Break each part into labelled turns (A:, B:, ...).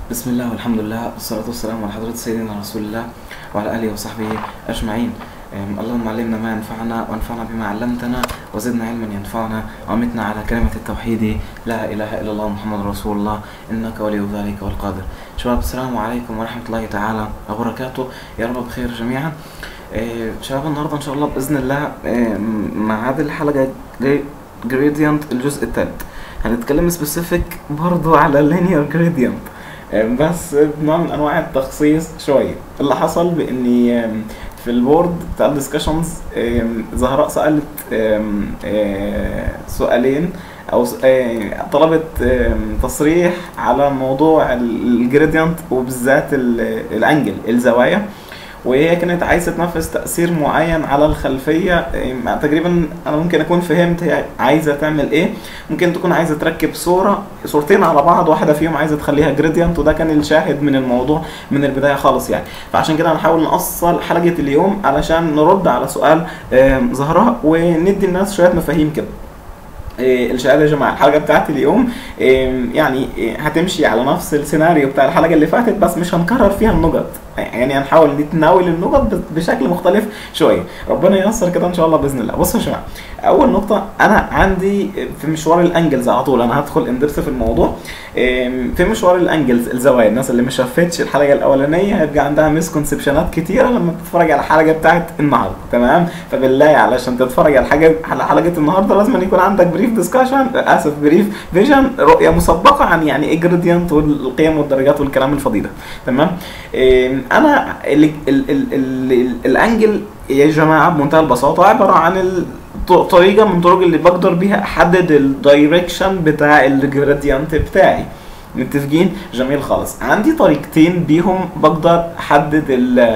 A: بسم الله والحمد لله والصلاة والسلام على حضرة سيدنا رسول الله وعلى آله وصحبه أجمعين أم، اللهم علمنا ما ينفعنا وانفعنا بما علمتنا وزدنا علما ينفعنا وأمتنا على كلمة التوحيد لا إله إلا الله محمد رسول الله إنك ولي ذلك والقادر شباب السلام عليكم ورحمة الله تعالى وبركاته يا رب بخير جميعا أه، شباب النهاردة إن شاء الله بإذن الله أه، ميعاد الحلقة جريدينت الجزء الثالث هنتكلم سبيسيفيك برضو على اللينير جريدينت بس بنوع من انواع التخصيص شويه اللي حصل باني آم، في البورد بتاع الديسكشنز زهراء سالت آم، آه، سؤالين او س- آه، طلبت آم، تصريح على موضوع الجريدينت وبالذات ال- الانجل الزوايا وهي كانت عايزه تنفذ تاثير معين على الخلفيه آم، تقريبا انا ممكن اكون فهمت هي عايزه تعمل ايه ممكن تكون عايزه تركب صوره صورتين على بعض واحده فيهم عايزه تخليها جريدينت وده كان الشاهد من الموضوع من البدايه خالص يعني فعشان كده هنحاول نأصل حلقه اليوم علشان نرد على سؤال آم، زهراء وندي الناس شويه مفاهيم كده إيه، الشهاده يا جماعه الحلقه بتاعت اليوم إيه، يعني إيه، هتمشي على نفس السيناريو بتاع الحلقه اللي فاتت بس مش هنكرر فيها النقط يعني هنحاول نتناول النقط ب- بشكل مختلف شويه ربنا ييسر كده ان شاء الله باذن الله بصوا يا جماعه اول نقطه انا عندي في مشوار الانجلز على طول انا هدخل اندرس في الموضوع إيه، في مشوار الانجلز الزوايا الناس اللي ما شافتش الحلقه الاولانيه هيبقى عندها مسكونسبشنات كتيره لما بتتفرج على الحلقه بتاعت النهارده تمام فبالله علشان تتفرج على حاجه على حلقه النهارده لازم يكون عندك بريف ديسكشن اسف بريف فيجن رؤيه مسبقه عن يعني ايه جريدينت والقيم والدرجات والكلام الفضي ده تمام إيه، انا ال ال ال ال ال الانجل يا جماعه بمنتهى البساطه عباره عن ال- ط- طريقه من الطرق اللي بقدر بيها احدد الدايركشن بتاع الجريدينت بتاعي متفقين جميل خالص عندي طريقتين بيهم بقدر احدد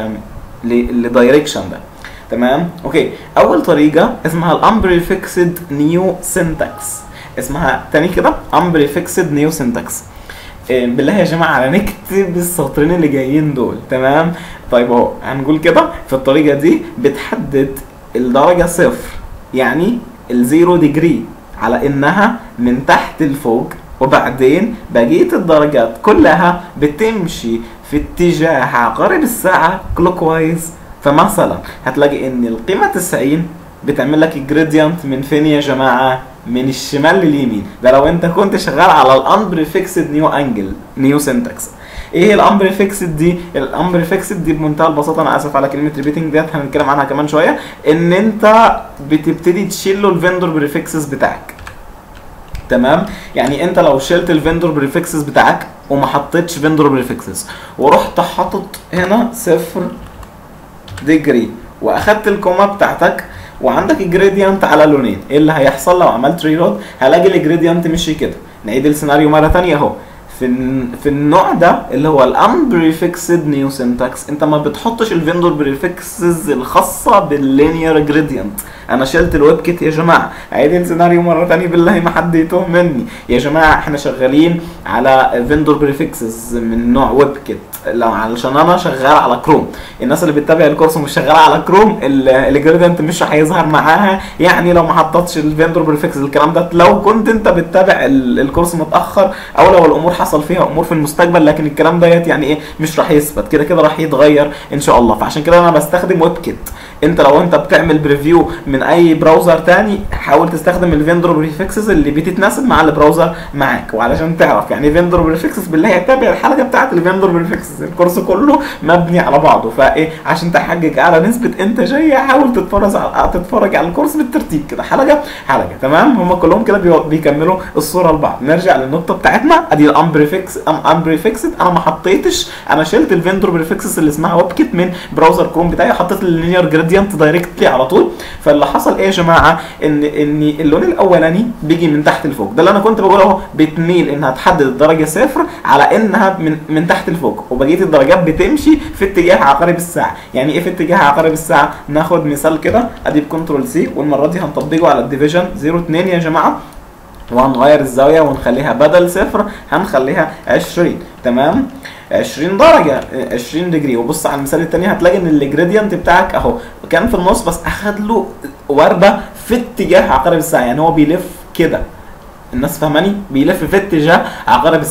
A: الدايركشن ده تمام اوكي اول طريقه اسمها الامبري فيكسد نيو سينتاكس اسمها تاني كده امبري فيكسد نيو سينتاكس بالله يا جماعه نكتب السطرين اللي جايين دول تمام طيب اهو هنقول كده في الطريقه دي بتحدد الدرجه صفر يعني الزيرو ديجري على انها من تحت لفوق وبعدين بقيه الدرجات كلها بتمشي في اتجاه عقارب الساعه كلوك وايز فمثلا هتلاقي ان القيمه 90 بتعمل لك جريدينت من فين يا جماعه من الشمال لليمين ده لو انت كنت شغال على الامبري فيكسد نيو انجل نيو سنتكس ايه الامبري فيكسد دي الامبري فيكسد دي بمنتهى البساطه انا اسف على كلمه ريبيتنج ديت هنتكلم عنها كمان شويه ان انت بتبتدي تشيل له الفندور بريفكسز بتاعك تمام يعني انت لو شلت الفندور بريفكسز بتاعك وما حطيتش فندور بريفكسز ورحت حاطط هنا صفر ديجري واخدت الكوما بتاعتك وعندك الجريدينت على لونين ايه اللي هيحصل لو عملت ريلود هلاقي الجريدينت مشي كده نعيد السيناريو مره ثانيه اهو في الن- في النوع ده اللي هو الامبريفكسد نيو سنتكس انت ما بتحطش الفندور بريفكسز الخاصه باللينير جريدينت انا شلت الويب كيت يا جماعه عيد السيناريو مره ثانيه بالله ما حد يتوه مني يا جماعه احنا شغالين على فيندور بريفكسز من نوع ويب كيت لو علشان انا شغال على كروم الناس اللي بتتابع الكورس ومش شغاله على كروم ال- الجريدينت مش هيظهر معاها يعني لو ما حطتش الفيندور بريفكس الكلام ده لو كنت انت بتتابع ال- الكورس متاخر او لو الامور حصل فيها امور في المستقبل لكن الكلام ديت يعني ايه مش راح يثبت كده كده راح يتغير ان شاء الله فعشان كده انا بستخدم ويب كيت انت لو انت بتعمل بريفيو من اي براوزر تاني حاول تستخدم الفيندور بريفكسز اللي بتتناسب مع البراوزر معاك وعلشان تعرف يعني فيندور بريفكسز بالله تابع الحلقه بتاعت الفيندور بريفكسز الكورس كله مبني على بعضه فايه عشان تحقق على نسبه انتاجيه حاول تتفرج على تتفرج على الكورس بالترتيب كده حلقه حلقه تمام هم كلهم كده بيو- بيكملوا الصوره لبعض نرجع للنقطه بتاعتنا ادي الامبريفكس امبريفكسد انا ما حطيتش انا شلت الفيندور بريفكسز اللي اسمها ويب كيت من براوزر كروم بتاعي حطيت اللينير جريدينت دايركتلي على طول فاللي حصل ايه يا جماعه ان ان اللون الاولاني بيجي من تحت لفوق ده اللي انا كنت بقوله اهو بتميل انها تحدد الدرجه صفر على انها من من تحت لفوق وبقيه الدرجات بتمشي في اتجاه عقارب الساعه يعني ايه في اتجاه عقارب الساعه ناخد مثال كده ادي بكنترول سي والمره دي هنطبقه على الديفيجن 0 2 يا جماعه وهنغير الزاويه ونخليها بدل صفر هنخليها 20 تمام 20 درجه 20 ديجري وبص على المثال الثاني هتلاقي ان الجريدينت بتاعك اهو كان في النص بس اخد له ورده في اتجاه عقارب الساعه يعني هو بيلف كده الناس فاهماني بيلف في اتجاه عقارب الساعه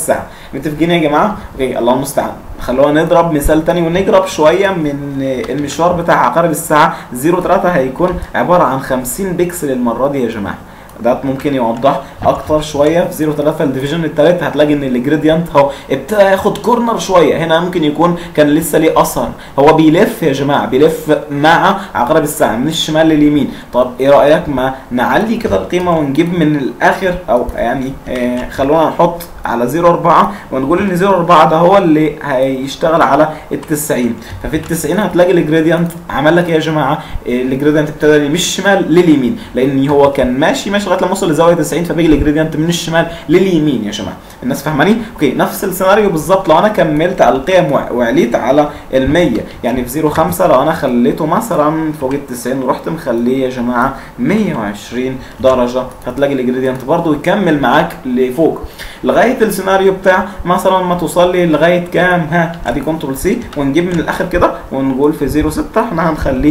A: متفقين يا جماعه اوكي الله المستعان خلونا نضرب مثال تاني ونجرب شويه من المشوار بتاع عقارب الساعه 03 هيكون عباره عن 50 بكسل المره دي يا جماعه ده ممكن يوضح اكتر شويه في 03 الديفيجن التالت هتلاقي ان الجريدينت اهو ابتدى ياخد كورنر شويه هنا ممكن يكون كان لسه ليه اثر هو بيلف يا جماعه بيلف مع عقرب الساعه من الشمال لليمين طب ايه رايك ما نعلي كده القيمه ونجيب من الاخر او يعني آه خلونا نحط على 04 ونقول ان 04 ده هو اللي هيشتغل على ال 90 ففي ال 90 هتلاقي الجريدينت عمل لك ايه يا جماعه الجريدينت ابتدى من الشمال لليمين لان هو كان ماشي ماشي لغايه لما وصل لزاويه 90 فبيجي الجريدينت من الشمال لليمين يا جماعه الناس فاهماني اوكي نفس السيناريو بالظبط لو انا كملت على القيم وعليت على ال 100 يعني في 05 لو انا خليته مثلا فوق ال 90 ورحت مخليه يا جماعه 120 درجه هتلاقي الجريدينت برضو يكمل معاك لفوق لغايه السيناريو بتاع مثلا ما توصل لي لغايه كام ها ادي كنترول سي ونجيب من الاخر كده ونقول في 06 احنا هنخليه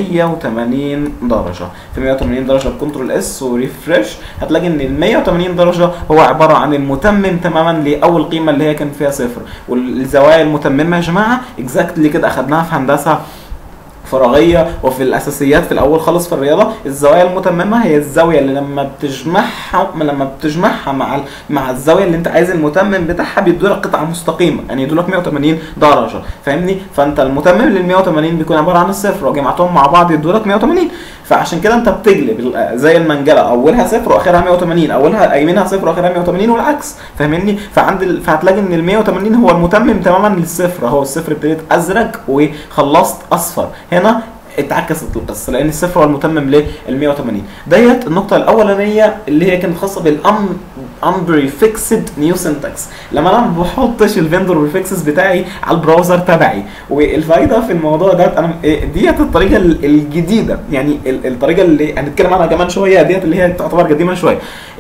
A: 180 درجه في 180 درجه بكنترول اس وريفرش هتلاقي ان ال 180 درجه هو عباره عن المتمم تماما لاول قيمه اللي هي كان فيها صفر والزوايا المتممه يا جماعه اكزاكتلي كده اخدناها في هندسه فراغيه وفي الاساسيات في الاول خالص في الرياضه الزوايا المتممه هي الزاويه اللي لما بتجمعها لما بتجمعها مع مع الزاويه اللي انت عايز المتمم بتاعها بيدوا لك قطعه مستقيمه يعني يدوا لك 180 درجه فاهمني فانت المتمم لل 180 بيكون عباره عن الصفر وجمعتهم مع بعض يدوا لك 180 فعشان كده انت بتقلب زي المنجله اولها صفر واخرها 180 اولها يمينها صفر واخرها 180 والعكس فاهمني فعند ال... فهتلاقي ان ال 180 هو المتمم تماما للصفر اهو الصفر ابتديت ازرق وخلصت اصفر هنا اتعكست القصه لان الصفر هو المتمم لل 180 ديت النقطه الاولانيه اللي هي كانت خاصه بالام unprefixed نيو سنتكس لما انا ما بحطش الفندور بريفكسز بتاعي على البراوزر تبعي والفايده في الموضوع ده انا ديت الطريقه الجديده يعني الطريقه اللي هنتكلم عنها كمان شويه ديت اللي هي تعتبر قديمه شويه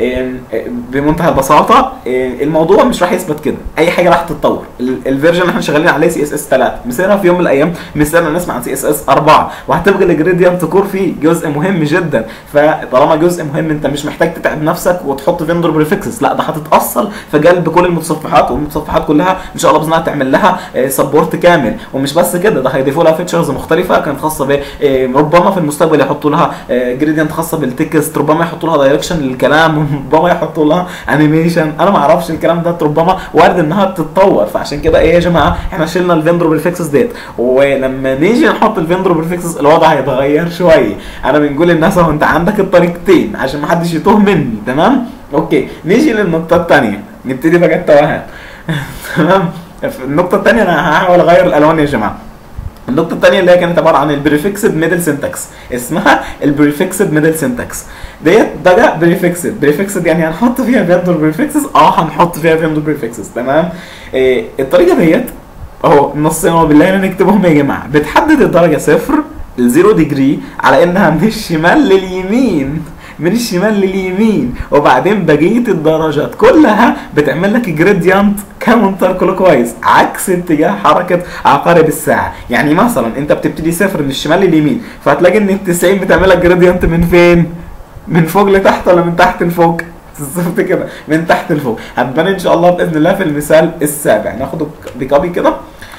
A: بمنتهى البساطه الموضوع مش راح يثبت كده اي حاجه راح تتطور الفيرجن اللي احنا شغالين عليه سي اس اس 3 مثلا في يوم من الايام مثلا نسمع عن سي اس اس 4 وهتبقى الجريدينت كور فيه جزء مهم جدا فطالما جزء مهم انت مش محتاج تتعب نفسك وتحط فيندور بريفكسز لا ده هتتاصل في قلب كل المتصفحات والمتصفحات كلها ان شاء الله باذن الله تعمل لها سبورت كامل ومش بس كده ده هيضيفوا لها فيتشرز مختلفه كانت خاصه ب ربما في المستقبل يحطوا لها جريدينت خاصه بالتكست ربما يحطوا لها دايركشن للكلام ربما يحطوا لها انيميشن انا ما اعرفش الكلام ده ربما وارد انها تتطور فعشان كده ايه يا جماعه احنا شلنا الفيندور بريفكسز ديت ولما نيجي نحط الفيندور بريفكسز الوضع هيتغير شويه انا بنقول للناس اهو انت عندك الطريقتين عشان ما حدش يتوه مني تمام اوكي نيجي للنقطه الثانيه نبتدي بقى التوهان تمام النقطه الثانيه انا هحاول اغير الالوان يا جماعه النقطة الثانية اللي هي كانت عبارة عن البريفكسد ميدل سنتكس اسمها البريفكسد ميدل سنتكس ديت بقى بريفكسد بريفكسد يعني هنحط فيها فيندور بريفكسز اه هنحط فيها فيندور بريفكسز تمام إيه الطريقة ديت اهو نصنا بالله نكتبهم يا جماعة بتحدد الدرجة صفر الزيرو ديجري على انها من الشمال لليمين من الشمال لليمين وبعدين بقيه الدرجات كلها بتعمل لك جريديانت كاونتر كلوك وايز عكس اتجاه حركه عقارب الساعه يعني مثلا انت بتبتدي صفر من الشمال لليمين فهتلاقي ان ال 90 بتعمل لك جريديانت من فين؟ من فوق لتحت ولا من تحت لفوق؟ بالظبط كده من تحت لفوق هتبان ان شاء الله باذن الله في المثال السابع ناخده بكابي كده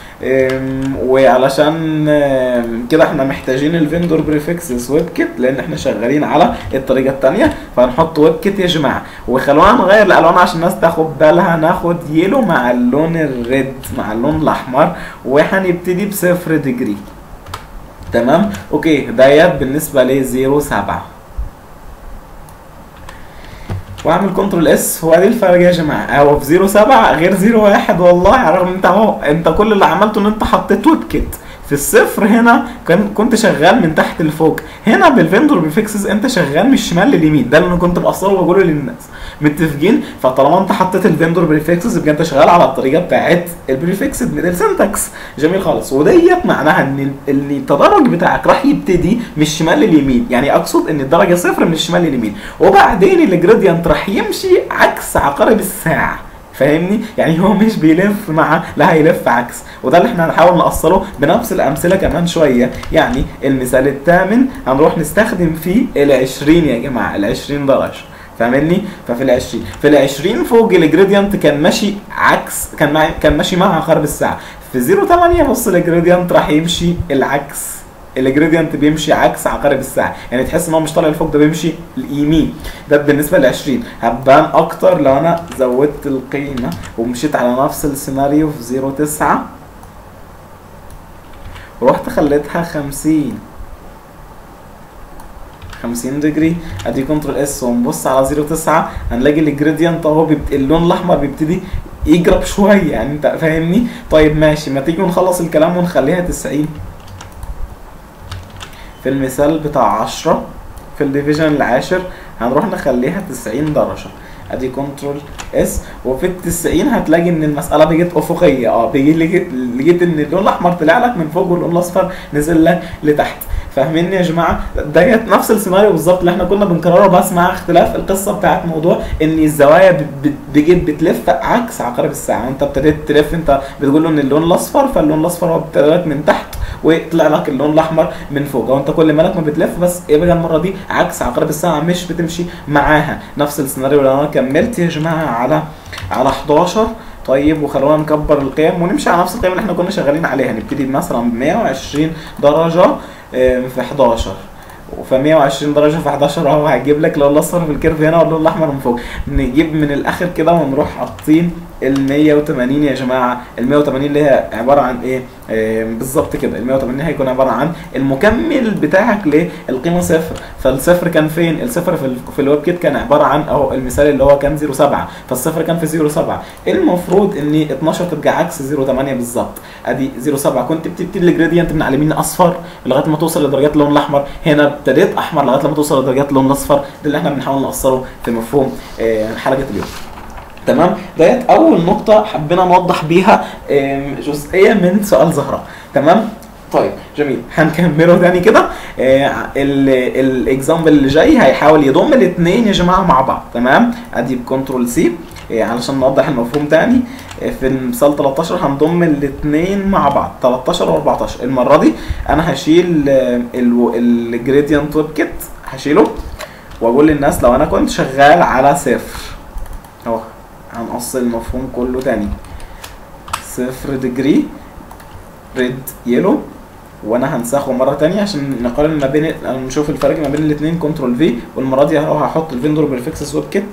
A: وعلشان كده احنا محتاجين الفيندور بريفكسز ويب كيت لان احنا شغالين على الطريقه الثانيه فهنحط ويب كيت يا جماعه وخلونا نغير الالوان عشان الناس تاخد بالها ناخد يلو مع اللون الريد مع اللون الاحمر وهنبتدي بصفر ديجري تمام اوكي ديت بالنسبه ل 07 واعمل كنترول اس هو دي الفرق يا جماعه هو في 07 غير 01 والله رغم انت اهو انت كل اللي عملته ان انت حطيت ويب كيت في الصفر هنا كان كنت شغال من تحت لفوق هنا بالفندور بريفكسز انت شغال من الشمال لليمين ده اللي انا كنت بأصله وبقوله للناس متفقين فطالما انت حطيت الفندور بريفكسز يبقى انت شغال على الطريقه بتاعت البريفكسد ميدل سنتكس جميل خالص وديت معناها ان ان التدرج بتاعك راح يبتدي من الشمال لليمين يعني اقصد ان الدرجه صفر من الشمال لليمين وبعدين الجريدينت راح يمشي عكس عقارب الساعه فاهمني يعني هو مش بيلف مع لا هيلف عكس وده اللي احنا هنحاول نوصله بنفس الامثله كمان شويه يعني المثال الثامن هنروح نستخدم فيه ال 20 يا جماعه ال 20 درجه فاهمني ففي ال 20 في ال 20 فوق الجريدينت كان ماشي عكس كان مع... كان ماشي مع عقارب الساعه في 0 8 بص الجريدينت راح يمشي العكس الجريدينت بيمشي عكس عقارب الساعه يعني تحس ان هو مش طالع لفوق ده بيمشي اليمين ده بالنسبه ل 20 هتبان اكتر لو انا زودت القيمه ومشيت على نفس السيناريو في 0 9 ورحت خليتها 50 50 ديجري ادي كنترول اس ونبص على 0 9 هنلاقي الجريدينت اهو بيبت... اللون الاحمر بيبتدي يجرب شويه يعني انت فاهمني طيب ماشي ما تيجي نخلص الكلام ونخليها 90 في المثال بتاع 10 في الديفيجن العاشر هنروح نخليها 90 درجه ادي كنترول اس وفي ال 90 هتلاقي ان المساله بقت افقيه اه بيجي لقيت لقيت ان اللون الاحمر طلع لك من فوق واللون الاصفر نزل لك لتحت فاهميني يا جماعه ديت نفس السيناريو بالظبط اللي احنا كنا بنكرره بس مع اختلاف القصه بتاعت موضوع ان الزوايا ب- ب- بقيت بتلف عكس عقارب الساعه انت ابتديت تلف انت بتقول له ان اللون الاصفر فاللون الاصفر هو ابتدى لك من تحت ويطلع لك اللون الاحمر من فوق او انت كل مالك ما بتلف بس ايه بقى المره دي عكس عقارب الساعه مش بتمشي معاها نفس السيناريو اللي انا كملت يا جماعه على على 11 طيب وخلونا نكبر القيم ونمشي على نفس القيم اللي احنا كنا شغالين عليها نبتدي مثلا ب 120 درجه آم، في 11 ف 120 درجه في 11 اهو هيجيب لك اللون الاصفر في الكيرف هنا واللون الاحمر من فوق نجيب من الاخر كده ونروح حاطين ال 180 يا جماعه ال 180 اللي هي عباره عن ايه آم، بالظبط كده ال 180 هيكون عباره عن المكمل بتاعك للقيمه صفر فالصفر كان فين الصفر في, ال- في الويب كيت كان عباره عن اهو المثال اللي هو كان 07 فالصفر كان في 07 المفروض ان 12 تبقى عكس 08 بالظبط ادي 07 كنت بتبتدي الجريدينت من على اليمين اصفر لغايه ما توصل لدرجات اللون الاحمر هنا ابتديت احمر لغايه لما توصل لدرجات اللون الاصفر ده اللي احنا بنحاول نوصله في مفهوم آه، حلقه اليوم تمام ديت اول نقطه حبينا نوضح بيها آم، جزئيه من سؤال زهره تمام طيب جميل هنكمله تاني كده الاكزامبل اللي جاي هيحاول يضم الاثنين يا جماعه مع بعض تمام ادي بكنترول سي علشان نوضح المفهوم تاني آه، في المثال 13 هنضم الاثنين مع بعض 13 و14 المره دي انا هشيل الجريدينت ويب كيت هشيله واقول للناس لو انا كنت شغال على صفر اهو هنقص المفهوم كله تاني صفر ديجري ريد يلو وانا هنسخه مره تانية عشان نقارن ما بين أو نشوف الفرق ما بين الاثنين كنترول في والمره دي اهو هحط الفيندور بريفكسس ويب كيت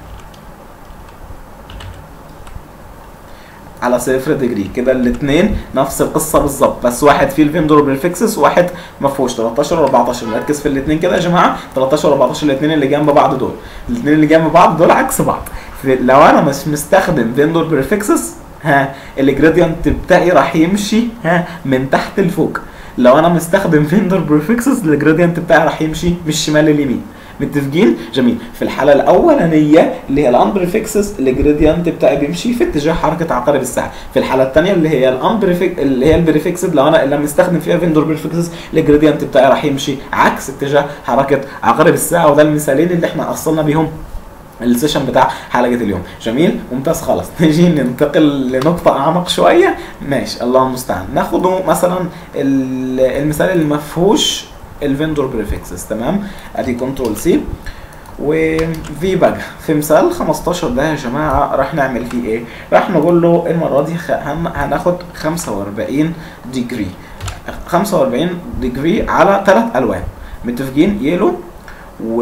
A: على صفر ديجري كده الاثنين نفس القصه بالظبط بس واحد فيه الفيندور بريفكسس وواحد ما فيهوش 13 و14 نركز في الاثنين كده يا جماعه 13 و14 الاثنين اللي جنب بعض دول الاثنين اللي جنب بعض دول عكس بعض في- لو انا مش مستخدم فيندور بريفكسس ها الجراديانت بتاعي راح يمشي ها من تحت لفوق لو انا مستخدم فيندور بريفكسس الجراديانت بتاعي راح يمشي من الشمال لليمين متفقين جميل في الحاله الاولانيه اللي هي الامبريفكسس الجريدينت بتاعي بيمشي في اتجاه حركه عقارب الساعه في الحاله الثانيه اللي هي الامبريفك اللي هي البريفكسد لو انا لما استخدم فيها فيندور بريفكسس الجريدينت بتاعي راح يمشي عكس اتجاه حركه عقارب الساعه وده المثالين اللي احنا اصلنا بيهم السيشن بتاع حلقه اليوم جميل ممتاز خلاص نيجي ننتقل لنقطه اعمق شويه ماشي الله المستعان ناخده مثلا ال- المثال اللي ما فيهوش الفيندور بريفكسز تمام ادي كنترول سي وفي بقى في مثال 15 ده يا جماعه راح نعمل فيه ايه راح نقول له المره دي خ- هن- هناخد 45 ديجري 45 ديجري على ثلاث الوان متفقين يلو و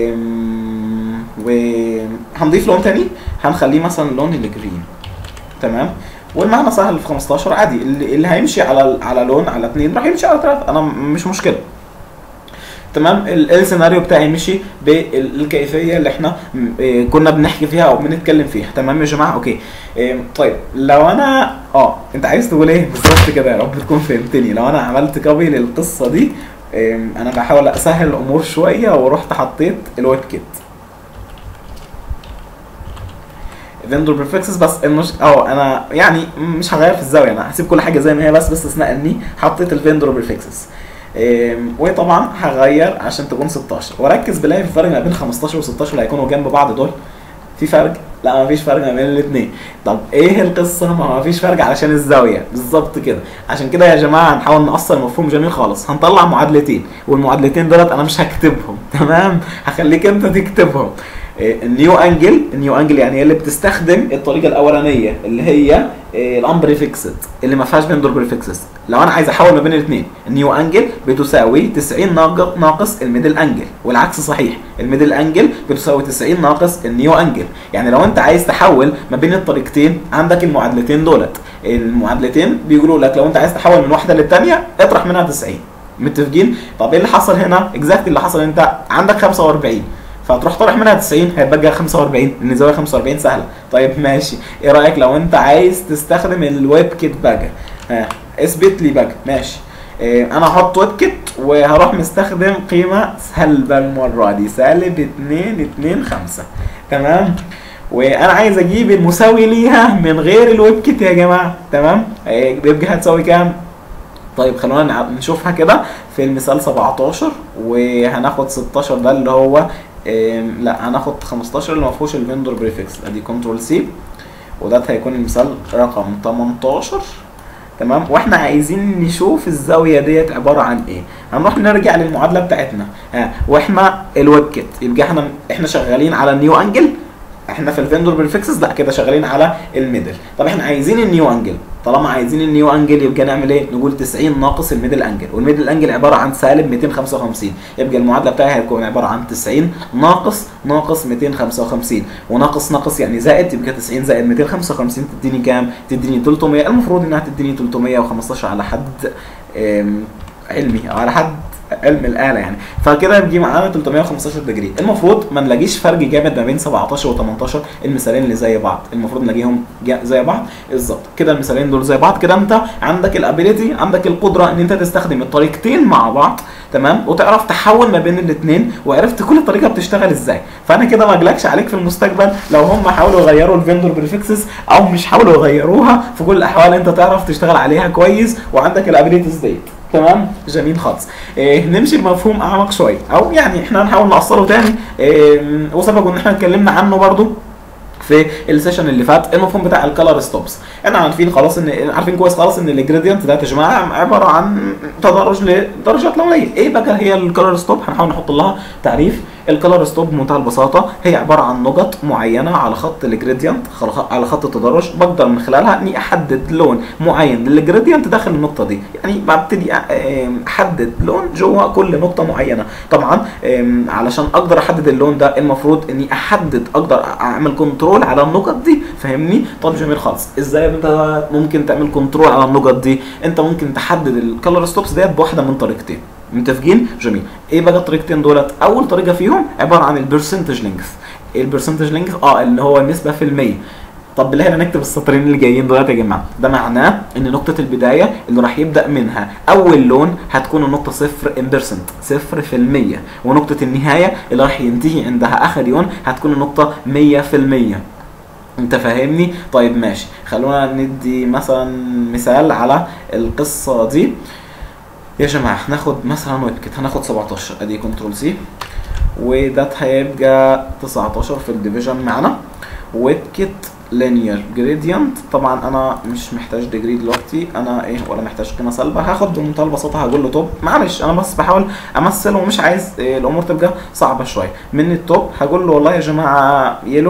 A: وهنضيف لون تاني هنخليه مثلا لون الجرين تمام والمعنى سهل في 15 عادي اللي, اللي هيمشي على على لون على اثنين راح يمشي على ثلاثة انا م- مش مشكله تمام ال- السيناريو بتاعي مشي بالكيفيه اللي احنا م- إيه كنا بنحكي فيها او بنتكلم فيها تمام يا جماعه اوكي إيه طيب لو انا اه انت عايز تقول ايه بالظبط كده يا رب تكون فهمتني لو انا عملت كوبي للقصه دي إيه انا بحاول اسهل الامور شويه ورحت حطيت الويب كيت فيندور بريفكسز بس المش... اه انا يعني مش هغير في الزاويه انا هسيب كل حاجه زي ما هي بس باستثناء اني حطيت الفيندور بريفكسز إم، وطبعا هغير عشان تكون 16 وركز بلاقي في فرق ما بين 15 و16 اللي هيكونوا جنب بعض دول في فرق لا ما فيش فرق ما بين الاثنين طب ايه القصه ما ما فيش فرق علشان الزاويه بالظبط كده عشان كده يا جماعه هنحاول نقصر مفهوم جميل خالص هنطلع معادلتين والمعادلتين دولت انا مش هكتبهم تمام هخليك انت تكتبهم النيو انجل النيو انجل يعني هي اللي بتستخدم الطريقه الاولانيه اللي هي الامبري فيكسد اللي ما فيهاش فيندور بريفكسز لو انا عايز احول ما بين الاثنين النيو انجل بتساوي 90 ناقص ناقص الميدل انجل والعكس صحيح الميدل انجل بتساوي 90 ناقص النيو انجل يعني لو انت عايز تحول ما بين الطريقتين عندك المعادلتين دولت المعادلتين بيقولوا لك لو انت عايز تحول من واحده للثانيه اطرح منها 90 متفقين طب ايه اللي حصل هنا اكزاكت اللي حصل انت عندك 45 فتروح طرح منها 90 هيتبقى 45 لان زاويه 45 سهله طيب ماشي ايه رايك لو انت عايز تستخدم الويب كيت بقى ها اثبت لي بقى ماشي إيه انا هحط ويب كيت وهروح مستخدم قيمه سالبه المره دي سالب 2 2 5 تمام وانا عايز اجيب المساوي ليها من غير الويب كيت يا جماعه تمام إيه يبقى هتساوي كام طيب خلونا نشوفها كده في المثال 17 وهناخد 16 ده اللي هو إيه لا هناخد 15 اللي ما فيهوش الفندور بريفكس ادي كنترول سي وده هيكون المثال رقم 18 تمام واحنا عايزين نشوف الزاويه ديت عباره عن ايه هنروح نرجع للمعادله بتاعتنا ها واحنا الويب كيت يبقى احنا احنا شغالين على النيو انجل احنا في الفندور بريفكسز لا كده شغالين على الميدل طب احنا عايزين النيو انجل طالما عايزين النيو انجل يبقى نعمل ايه نقول 90 ناقص الميدل انجل والميدل انجل عباره عن سالب 255 يبقى المعادله بتاعي هتكون عباره عن 90 ناقص ناقص 255 وناقص ناقص يعني زائد يبقى 90 زائد 255 تديني كام تديني 300 المفروض انها تديني 315 على حد علمي او على حد علم الاله يعني فكده بيجي معانا 315 دجري المفروض ما نلاقيش فرق جامد ما بين 17 و18 المثالين اللي زي بعض المفروض نلاقيهم زي بعض بالظبط كده المثالين دول زي بعض كده انت عندك الابيليتي عندك القدره ان انت تستخدم الطريقتين مع بعض تمام وتعرف تحول ما بين الاثنين وعرفت كل طريقه بتشتغل ازاي فانا كده ما اجلكش عليك في المستقبل لو هم حاولوا يغيروا الفيندور بريفكسز او مش حاولوا يغيروها في كل الاحوال انت تعرف تشتغل عليها كويس وعندك الابيليتيز ديت تمام جميل خالص إيه نمشي بمفهوم اعمق شويه او يعني احنا هنحاول نقصره تاني إيه وسبق ان احنا اتكلمنا عنه برضو في السيشن اللي فات المفهوم بتاع الكالر ستوبس احنا عارفين خلاص ان عارفين كويس خلاص ان الجريدينت ده يا جماعه عباره عن تدرج لدرجات لونيه ايه بقى هي الكالر ستوب هنحاول نحط لها تعريف الكالر ستوب بمنتهى البساطه هي عباره عن نقط معينه على خط الجريدينت على خط التدرج بقدر من خلالها اني احدد لون معين للجريدينت داخل النقطه دي يعني ببتدي احدد لون جوه كل نقطه معينه طبعا علشان اقدر احدد اللون ده المفروض اني احدد اقدر اعمل كنترول على النقط دي فاهمني طب جميل خالص ازاي انت ممكن تعمل كنترول على النقط دي انت ممكن تحدد الكالر ستوبس ديت بواحده من طريقتين متفقين جميل ايه بقى الطريقتين دولت اول طريقه فيهم عباره عن البرسنتج لينث البرسنتج لينث اه اللي هو النسبه في المية طب بالله هنكتب السطرين اللي جايين دلوقتي يا جماعه ده معناه ان نقطه البدايه اللي راح يبدا منها اول لون هتكون النقطه صفر ان بيرسنت صفر في المية ونقطه النهايه اللي راح ينتهي عندها اخر يون هتكون النقطه 100 في المية انت فاهمني طيب ماشي خلونا ندي مثلا مثال على القصه دي يا جماعه هناخد مثلا ويب كيت هناخد 17 ادي كنترول سي وده هيبقى 19 في الديفيجن معانا ويب كيت لينير جريدينت طبعا انا مش محتاج ديجري دلوقتي انا ايه ولا محتاج قيمه سالبه هاخد بمنتهى البساطه هقول له توب معلش انا بس بحاول امثل ومش عايز إيه الامور تبقى صعبه شويه من التوب هقول له والله يا جماعه يلو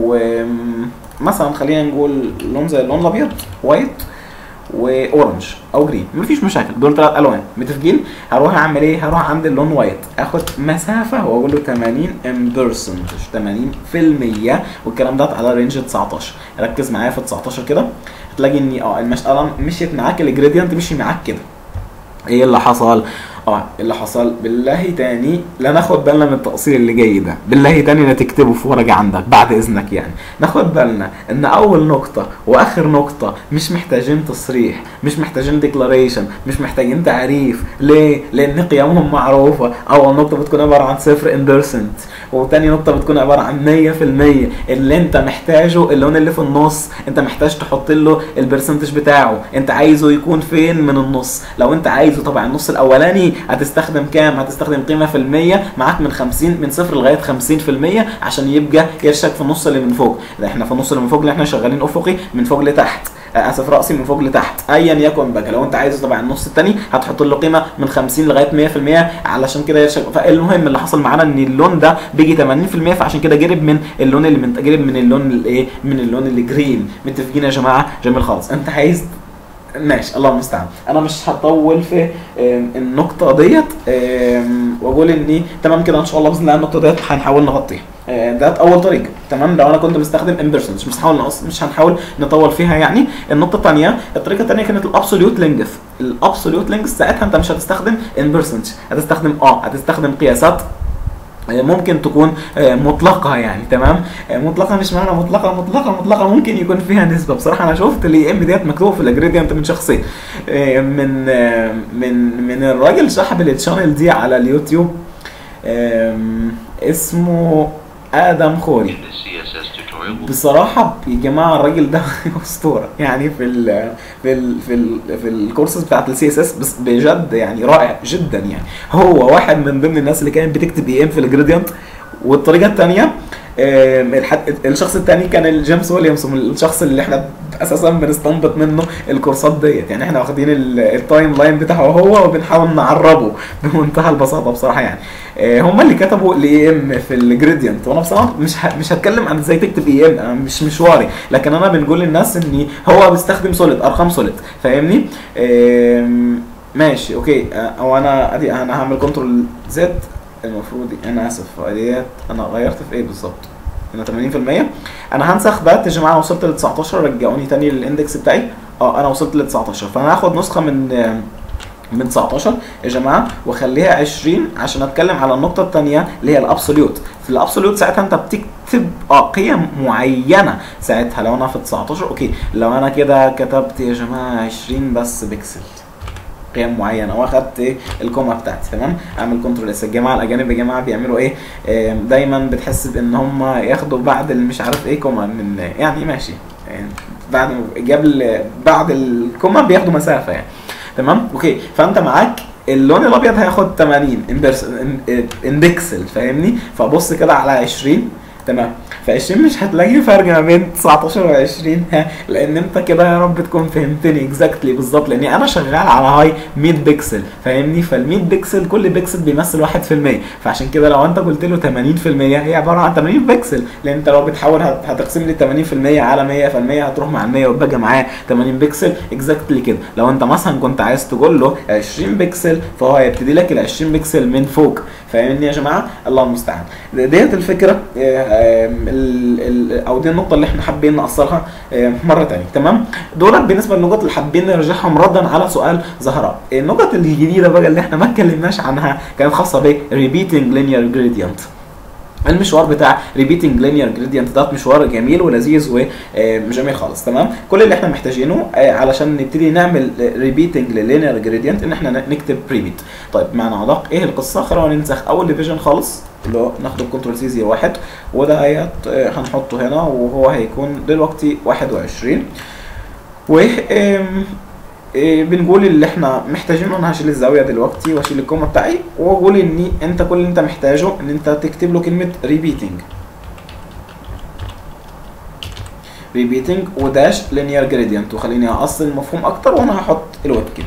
A: ومثلا خلينا نقول لون زي اللون الابيض وايت واورنج او جرين مفيش مشاكل دول ثلاث الوان متفقين هروح اعمل ايه هروح عند اللون وايت اخد مسافه واقول له 80 ام بيرسنتج 80% والكلام ده على رينج 19 ركز معايا في 19 كده هتلاقي ان اه المساله مشيت معاك الجريدينت مشي معاك كده ايه اللي حصل اه اللي حصل بالله تاني لا ناخد بالنا من التقصير اللي جاي ده بالله تاني لا تكتبه في ورقه عندك بعد اذنك يعني ناخد بالنا ان اول نقطه واخر نقطه مش محتاجين تصريح مش محتاجين ديكلاريشن مش محتاجين تعريف ليه لان قيمهم معروفه اول نقطه بتكون عباره عن صفر ان بيرسنت وتاني نقطة بتكون عبارة عن 100% اللي انت محتاجه اللون اللي في النص انت محتاج تحط له البرسنتج بتاعه انت عايزه يكون فين من النص لو انت عايزه طبعا النص الاولاني التاني هتستخدم كام هتستخدم قيمه في المية معاك من 50 من صفر لغايه 50% عشان يبقى قرشك في النص اللي من فوق ده احنا في النص اللي من فوق اللي احنا شغالين افقي من فوق لتحت اسف راسي من فوق لتحت ايا يكن بقى لو انت عايز طبعا النص الثاني هتحط له قيمه من 50 لغايه 100% علشان كده يرشق فالمهم اللي حصل معانا ان اللون ده بيجي 80% فعشان كده جرب من اللون اللي من جرب من اللون الايه من اللون اللي جرين متفقين يا جماعه جميل خالص انت عايز ماشي الله المستعان انا مش هطول في آم، النقطه ديت آم، واقول اني تمام كده ان شاء الله باذن الله النقطه ديت هنحاول نغطيها آه، ده اول طريقه تمام لو انا كنت بستخدم امبرسونز مش هنحاول نقص مش هنحاول نطول فيها يعني النقطه الثانيه الطريقه الثانيه كانت الابسوليوت لينجث الابسوليوت لينجث ساعتها انت مش هتستخدم امبرسونز هتستخدم اه هتستخدم قياسات آه، ممكن تكون آه، مطلقة يعني تمام آه، مطلقة مش معنى مطلقة مطلقة مطلقة ممكن يكون فيها نسبة بصراحة أنا شفت الاي ام ديت مكتوبة في الجريدينت من شخصين آه، من آه، من من الراجل صاحب التشانل دي على اليوتيوب آم، اسمه آدم خوري
B: In the CSS tutorial, we'll
A: بصراحة يا جماعة الراجل ده أسطورة يعني في ال في ال في ال في الكورسز بتاعت السي اس اس بس بجد يعني رائع جدا يعني هو واحد من ضمن الناس اللي كانت بتكتب اي ام في الجريدينت والطريقة الثانية الشخص الثاني كان الجيمس ويليامسون الشخص اللي احنا اساسا بنستنبط منه الكورسات ديت يعني احنا واخدين ال- التايم لاين بتاعه هو وبنحاول نعربه بمنتهى البساطه بصراحه يعني آه، هم اللي كتبوا الاي ام في الجريدينت وانا بصراحه مش ه... مش هتكلم عن ازاي تكتب اي ام انا مش مشواري لكن انا بنقول للناس ان هو بيستخدم سوليد ارقام سوليد فاهمني آم، ماشي اوكي آه، او انا ادي انا هعمل كنترول زد المفروض انا اسف ديت انا غيرت في ايه بالظبط هنا 80% انا هنسخ ده يا جماعه وصلت ل 19 رجعوني تاني للاندكس بتاعي اه انا وصلت ل 19 فانا هاخد نسخه من آم، من 19 يا جماعه واخليها 20 عشان اتكلم على النقطه الثانيه اللي هي الابسوليوت في الابسوليوت ساعتها انت بتكتب اه قيم معينه ساعتها لو انا في 19 اوكي لو انا كده كتبت يا جماعه 20 بس بكسل قيم معينه واخدت ايه الكوما بتاعتي تمام اعمل كنترول اس الجماعه الاجانب يا جماعه بيعملوا ايه آه، دايما بتحس بان هم ياخدوا بعد اللي مش عارف ايه كوما من يعني ماشي يعني بعد قبل بعد الكوما بياخدوا مسافه يعني تمام اوكي فانت معاك اللون الابيض هياخد 80 انبرس اندكسل فاهمني فبص كده على 20 تمام ف 20 مش هتلاقي فرق ما بين 19 و 20 ها لان انت كده يا رب تكون فهمتني اكزاكتلي بالظبط لاني انا شغال على هاي 100 بكسل فاهمني فال 100 بكسل كل بكسل بيمثل 1% فعشان كده لو انت قلت له 80% هي عباره عن 80 بكسل لان انت لو بتحاول هت- هتقسم لي 80% على 100% هتروح مع ال 100 وتبقى معاه 80 بكسل اكزاكتلي كده لو انت مثلا كنت عايز تقول له 20 بكسل فهو هيبتدي لك ال 20 بكسل من فوق فاهمني يا جماعه الله المستعان ديت الفكره آه، آم، ال- ال- او دي النقطه اللي احنا حابين نأصلها آم، مره تانية تمام دولت بالنسبه للنقط اللي حابين نرجعهم ردا على سؤال زهراء النقط الجديده بقى اللي احنا ما اتكلمناش عنها كانت خاصه ب repeating linear gradient المشوار بتاع ريبيتنج لينير جريدينت ده مشوار جميل ولذيذ وجميل خالص تمام كل اللي احنا محتاجينه آه، علشان نبتدي نعمل ريبيتنج للينير جريدينت ان احنا نكتب ريبيت طيب معنى ادق ايه القصه خلونا ننسخ اول ديفيجن خالص اللي هو ناخد كنترول سي 0 واحد وده هيت آه، هنحطه هنا وهو هيكون دلوقتي 21 و آم، إيه بنقول اللي احنا محتاجينه انا هشيل الزاويه دلوقتي واشيل الكومه بتاعي واقول ان انت كل اللي انت محتاجه ان انت تكتب له كلمه ريبيتنج ريبيتنج وداش لينير جريدينت وخليني اقصر المفهوم اكتر وانا هحط الويب كيت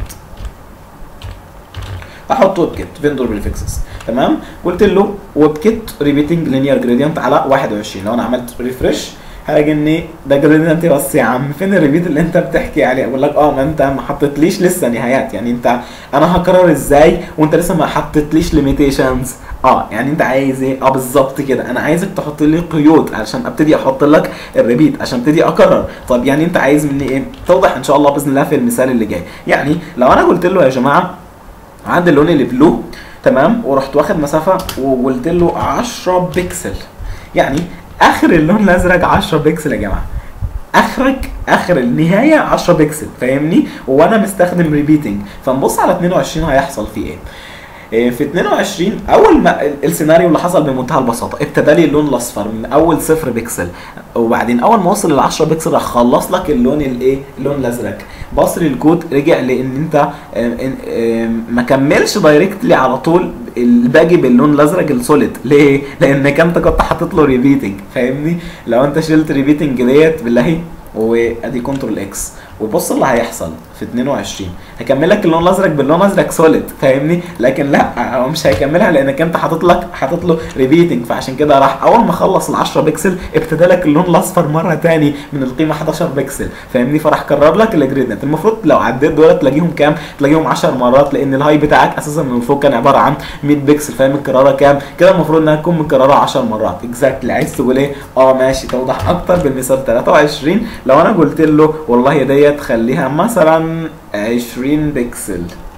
A: احط ويب كيت فيندور بريفكسز تمام قلت له ويب كيت ريبيتنج لينير جريدينت على 21 لو انا عملت ريفرش هلاقي ان ده جريدينت بس يا عم فين الريبيت اللي انت بتحكي عليه اقول لك اه ما انت ما حطيتليش لسه نهايات يعني انت انا هكرر ازاي وانت لسه ما حطيتليش ليميتيشنز اه يعني انت عايز ايه اه بالظبط كده انا عايزك تحط لي قيود علشان ابتدي احط لك الريبيت عشان ابتدي اكرر طب يعني انت عايز مني ايه توضح ان شاء الله باذن الله في المثال اللي جاي يعني لو انا قلت له يا جماعه عندي اللون اللي بلو تمام ورحت واخد مسافه وقلت له 10 بكسل يعني اخر اللون الازرق 10 بكسل يا جماعه اخرك اخر النهايه 10 بكسل فاهمني وانا مستخدم ريبيتنج فنبص على 22 هيحصل فيه ايه إيه، في 22 اول ما السيناريو اللي حصل بمنتهى البساطه ابتدى لي اللون الاصفر من اول صفر بكسل وبعدين اول ما وصل ل 10 بكسل راح خلص لك اللون الايه اللون الازرق بص لي الكود رجع لان انت آم، إن- آم، ما كملش دايركتلي على طول الباقي باللون الازرق السوليد ليه لانك انت كنت حاطط له ريبيتنج فاهمني لو انت شلت ريبيتنج ديت بالله وادي كنترول اكس وبص اللي هيحصل في 22 هكمل لك اللون الازرق باللون ازرق سوليد فاهمني لكن لا هو مش هيكملها لانك انت حاطط لك حاطط له ريبيتنج فعشان كده راح اول ما خلص ال 10 بكسل ابتدى لك اللون الاصفر مره تاني من القيمه 11 بكسل فاهمني فراح كرر لك الجريدنت المفروض لو عديت دول تلاقيهم كام تلاقيهم 10 مرات لان الهاي بتاعك اساسا من فوق كان عباره عن 100 بكسل فاهم الكراره كام كده المفروض انها تكون مكرره 10 مرات اكزاكتلي عايز تقول ايه اه ماشي توضح اكتر بالمثال 23 لو انا قلت له والله ديت خليها مثلا 20 بكسل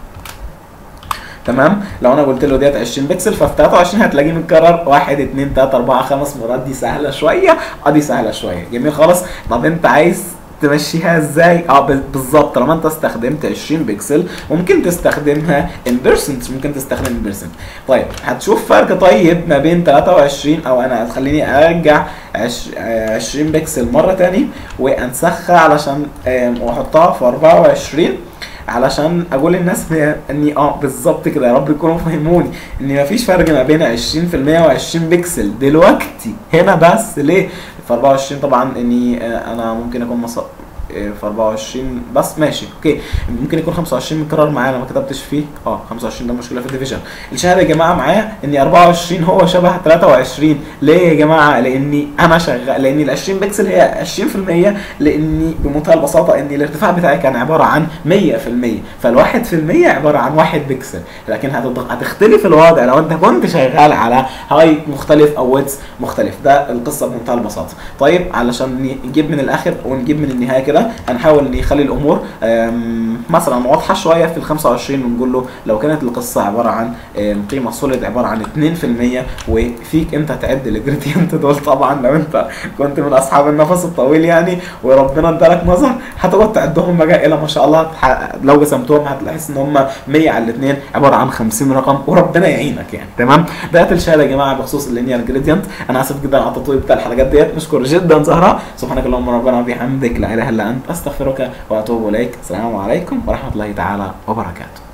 A: تمام لو انا قلت له ديت 20 بكسل ففي 23 هتلاقيه متكرر 1 2 3 4 5 مرات دي سهله شويه اه دي سهله شويه جميل خالص طب انت عايز تمشيها ازاي؟ اه بال- بالظبط طالما انت استخدمت 20 بكسل ممكن تستخدمها ان بيرسنت ممكن تستخدم ان بيرسنت طيب هتشوف فرق طيب ما بين 23 او انا خليني ارجع عش- آه، 20 بكسل مره تاني وانسخها علشان آم، واحطها في 24 علشان اقول للناس إن- اني اه بالظبط كده يا رب يكونوا فهموني ان مفيش فرق ما بين 20% و20 بكسل دلوقتي هنا بس ليه في 24 طبعا اني آه، انا ممكن اكون مص... آه، في 24 بس ماشي اوكي ممكن يكون 25 متكرر معايا انا ما كتبتش فيه اه 25 ده مشكله في الديفيجن الشهاده يا جماعه معايا اني 24 هو شبه 23 ليه يا جماعه لاني انا شغال لان ال 20 بكسل هي 20% لاني بمنتهى البساطه ان الارتفاع بتاعي كان عباره عن 100% فال 1% عباره عن 1 بكسل لكن هتض- هتختلف الوضع لو انت كنت شغال على هاي مختلف او ويتس مختلف ده القصه بمنتهى البساطه طيب علشان نجيب من الاخر ونجيب من النهايه كده هنحاول نخلي الامور أم، مثلا واضحه شويه في ال 25 ونقول له لو كانت القصه عباره عن أم، قيمه سوليد عباره عن 2% وفيك انت تعد الجريدينت دول طبعا لو انت كنت من اصحاب النفس الطويل يعني وربنا ادالك نظر هتقعد تعدهم بقى الى ما شاء الله ح- لو قسمتهم هتلاحظ ان هم 100 على الاثنين عباره عن 50 رقم وربنا يعينك يعني تمام ده الشهاده يا جماعه بخصوص اللينير جريدينت انا اسف جدا على التطوير بتاع الحلقات ديت نشكر جدا زهراء سبحانك اللهم ربنا وبحمدك لا اله الا انت استغفرك واتوب اليك السلام عليكم ورحمه الله تعالى وبركاته